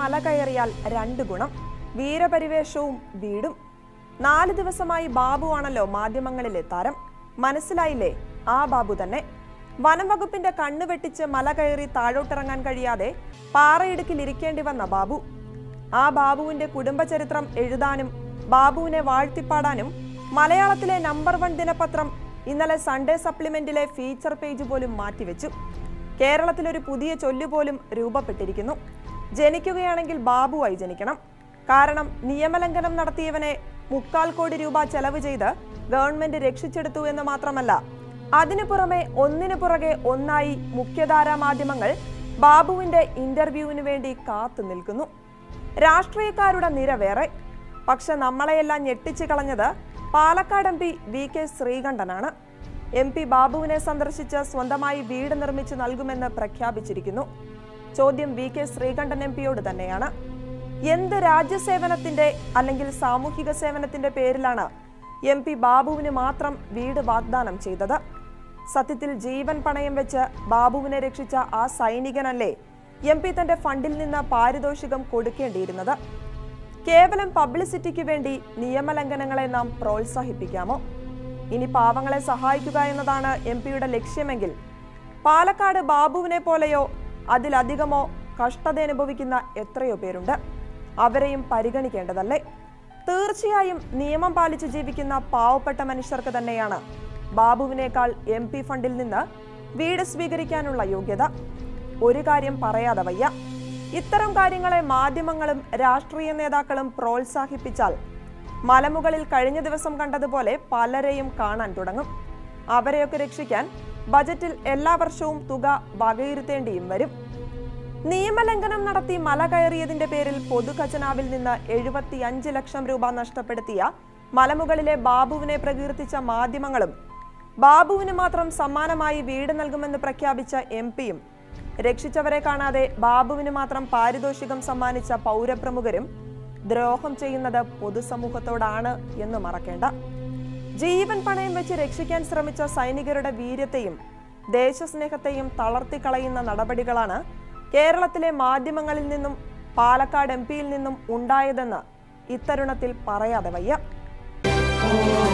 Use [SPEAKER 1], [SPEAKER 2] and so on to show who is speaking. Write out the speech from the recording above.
[SPEAKER 1] മല കയറിയാൽ രണ്ട് ഗുണം വീരപരിവേഷവും വീടും നാല് ദിവസമായി ബാബുവാണല്ലോ മാധ്യമങ്ങളിലെ താരം മനസ്സിലായില്ലേ ആ ബാബു തന്നെ വനം വകുപ്പിന്റെ കണ്ണു വെട്ടിച്ച് മല കയറി താഴോട്ടിറങ്ങാൻ കഴിയാതെ പാറയിടുക്കിൽ ഇരിക്കേണ്ടി വന്ന ബാബു ആ ബാബുവിന്റെ കുടുംബചരിത്രം എഴുതാനും ബാബുവിനെ വാഴ്ത്തിപ്പാടാനും മലയാളത്തിലെ നമ്പർ വൺ ദിനപത്രം ഇന്നലെ സൺഡേ സപ്ലിമെന്റിലെ ഫീച്ചർ പേജ് പോലും മാറ്റിവെച്ചു കേരളത്തിലൊരു പുതിയ ചൊല്ലുപോലും രൂപപ്പെട്ടിരിക്കുന്നു ജനിക്കുകയാണെങ്കിൽ ബാബുവായി ജനിക്കണം കാരണം നിയമലംഘനം നടത്തിയവനെ മുക്കാൽ കോടി രൂപ ചെലവ് ചെയ്ത് ഗവൺമെന്റ് രക്ഷിച്ചെടുത്തു എന്ന് മാത്രമല്ല അതിനു പുറമെ ഒന്നിനു പുറകെ ഒന്നായി മുഖ്യധാരാ മാധ്യമങ്ങൾ ബാബുവിന്റെ ഇന്റർവ്യൂവിന് വേണ്ടി കാത്തു നിൽക്കുന്നു രാഷ്ട്രീയക്കാരുടെ നിര വേറെ പക്ഷെ നമ്മളെയെല്ലാം ഞെട്ടിച്ചു കളഞ്ഞത് Palakkad M P V K ശ്രീകണ്ഠനാണ് എം പി ബാബുവിനെ സന്ദർശിച്ച് സ്വന്തമായി വീട് നിർമ്മിച്ചു നൽകുമെന്ന് പ്രഖ്യാപിച്ചിരിക്കുന്നു ചോദ്യം വി കെ ശ്രീകണ്ഠൻ എം പിയോട് തന്നെയാണ് എന്ത് രാജ്യസേവനത്തിന്റെ അല്ലെങ്കിൽ സാമൂഹിക സേവനത്തിന്റെ പേരിലാണ് എം പി ബാബുവിന് മാത്രം വീട് വാഗ്ദാനം ചെയ്തത് സത്യത്തിൽ ജീവൻ പണയം വെച്ച് ബാബുവിനെ രക്ഷിച്ച ആ സൈനികനല്ലേ എം പി തന്റെ ഫണ്ടിൽ നിന്ന് പാരിതോഷികം കൊടുക്കേണ്ടിയിരുന്നത് കേവലം പബ്ലിസിറ്റിക്ക് വേണ്ടി നിയമലംഘനങ്ങളെ നാം പ്രോത്സാഹിപ്പിക്കാമോ ഇനി പാവങ്ങളെ സഹായിക്കുക എന്നതാണ് എം പിയുടെ ലക്ഷ്യമെങ്കിൽ പാലക്കാട് ബാബുവിനെ പോലെയോ അതിലധികമോ കഷ്ടത അനുഭവിക്കുന്ന എത്രയോ പേരുണ്ട് അവരെയും പരിഗണിക്കേണ്ടതല്ലേ തീർച്ചയായും നിയമം പാലിച്ച് ജീവിക്കുന്ന പാവപ്പെട്ട മനുഷ്യർക്ക് തന്നെയാണ് ബാബുവിനേക്കാൾ എം പി ഫണ്ടിൽ നിന്ന് വീട് സ്വീകരിക്കാനുള്ള യോഗ്യത ഒരു കാര്യം പറയാതെ വയ്യ ഇത്തരം കാര്യങ്ങളെ മാധ്യമങ്ങളും രാഷ്ട്രീയ നേതാക്കളും പ്രോത്സാഹിപ്പിച്ചാൽ മലമുകളിൽ കഴിഞ്ഞ ദിവസം കണ്ടതുപോലെ പലരെയും കാണാൻ തുടങ്ങും അവരെയൊക്കെ രക്ഷിക്കാൻ ബജറ്റിൽ എല്ലാ വർഷവും തുക വകയിരുത്തേണ്ടിയും വരും നിയമലംഘനം നടത്തി മല കയറിയതിന്റെ പേരിൽ പൊതുഖജനാവിൽ നിന്ന് എഴുപത്തി അഞ്ച് ലക്ഷം രൂപ നഷ്ടപ്പെടുത്തിയ മലമുകളിലെ ബാബുവിനെ പ്രകീർത്തിച്ച മാധ്യമങ്ങളും ബാബുവിന് മാത്രം സമ്മാനമായി വീട് നൽകുമെന്ന് പ്രഖ്യാപിച്ച എം പിയും രക്ഷിച്ചവരെ കാണാതെ ബാബുവിന് മാത്രം പാരിതോഷികം സമ്മാനിച്ച പൗരപ്രമുഖരും ദ്രോഹം ചെയ്യുന്നത് പൊതുസമൂഹത്തോടാണ് എന്ന് മറക്കേണ്ട ജീവൻ പണയം വെച്ച് രക്ഷിക്കാൻ ശ്രമിച്ച സൈനികരുടെ വീര്യത്തെയും ദേശസ്നേഹത്തെയും തളർത്തിക്കളയുന്ന നടപടികളാണ് കേരളത്തിലെ മാധ്യമങ്ങളിൽ നിന്നും പാലക്കാട് എം പിയിൽ നിന്നും ഉണ്ടായതെന്ന് ഇത്തരുണത്തിൽ പറയാതെ വയ്യ